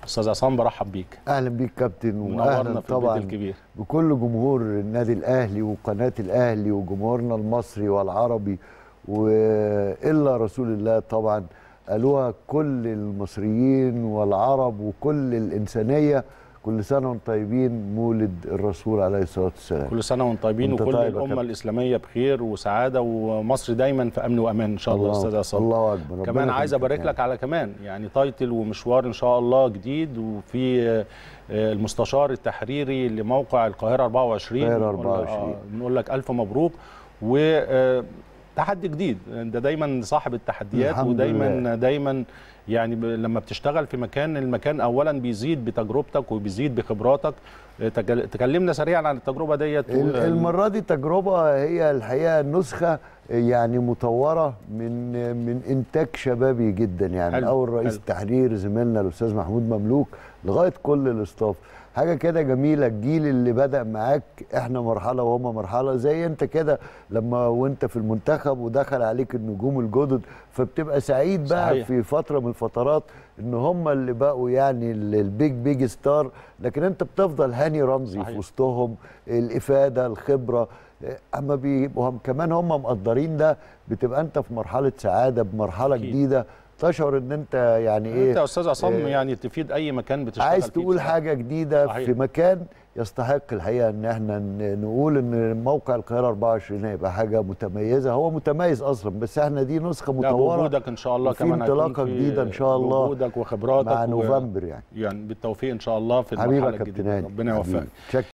استاذ عصام برحب بيك اهلا بيك كابتن منورنا واهلا في طبعا البيت الكبير بكل جمهور النادي الاهلي وقناه الاهلي وجمهورنا المصري والعربي والا رسول الله طبعا قالوها كل المصريين والعرب وكل الانسانيه كل سنه وانتم طيبين مولد الرسول عليه الصلاه والسلام كل سنه وانتم طيبين وانت وكل طيب يا الامه كابتن. الاسلاميه بخير وسعاده ومصر دايما في امن وامان ان شاء الله استاذ عصام الله اكبر ربنا كمان عايز يخليك ابارك يعني. لك على كمان يعني تايتل ومشوار ان شاء الله جديد وفي آه، آه، المستشار التحريري لموقع القاهره 24 القاهرة بنقول لك- 24. آه، بنقول لك الف مبروك و آه، تحدي جديد انت دايما صاحب التحديات الحمد ودايما لله. دايما يعني ب- لما بتشتغل في مكان المكان اولا بيزيد بتجربتك وبيزيد بخبراتك آه، تكل- تكلمنا سريعا عن التجربه ديت ال- و- المرة دي تجربة هي الحقيقة نسخة يعني مطورة من من إنتاج شبابي جدا يعني حلو، من أول رئيس حلو. التحرير زميلنا الأستاذ محمود مملوك لغاية كل الاستاف حاجة كده جميلة الجيل اللي بدأ معاك احنا مرحلة وهما مرحلة زي انت كده لما وانت في المنتخب ودخل عليك النجوم الجدد فبتبقى سعيد بقى صحيح. في فترة من الفترات ان هم اللي بقوا يعني ال- البيج بيج ستار لكن انت بتفضل هاني رمزي صحيح. في وسطهم الافاده الخبره اما بيبقوا هم كمان هم مقدرين ده بتبقى انت في مرحله سعاده بمرحله أكيد. جديده تشعر ان انت يعني انت يا ايه استاذ عصام إيه، يعني تفيد اي مكان بتشتغل عايز فيه تقول بصراحة. حاجه جديده صحيح. في مكان يستحق الحقيقه ان احنا ن- نقول ان موقع القاهره 24 هيبقى حاجه متميزه هو متميز اصلا بس احنا دي نسخه لا مطوره بوجودك ان شاء الله وفي كمان هيكون انطلاقة في جديدة إن شاء الله وجودك وخبراتك مع و- نوفمبر يعني يعني بالتوفيق ان شاء الله في حبيبي المرحله يا كابتن الجديده هاني ربنا حبيبي. يوفقك شكرا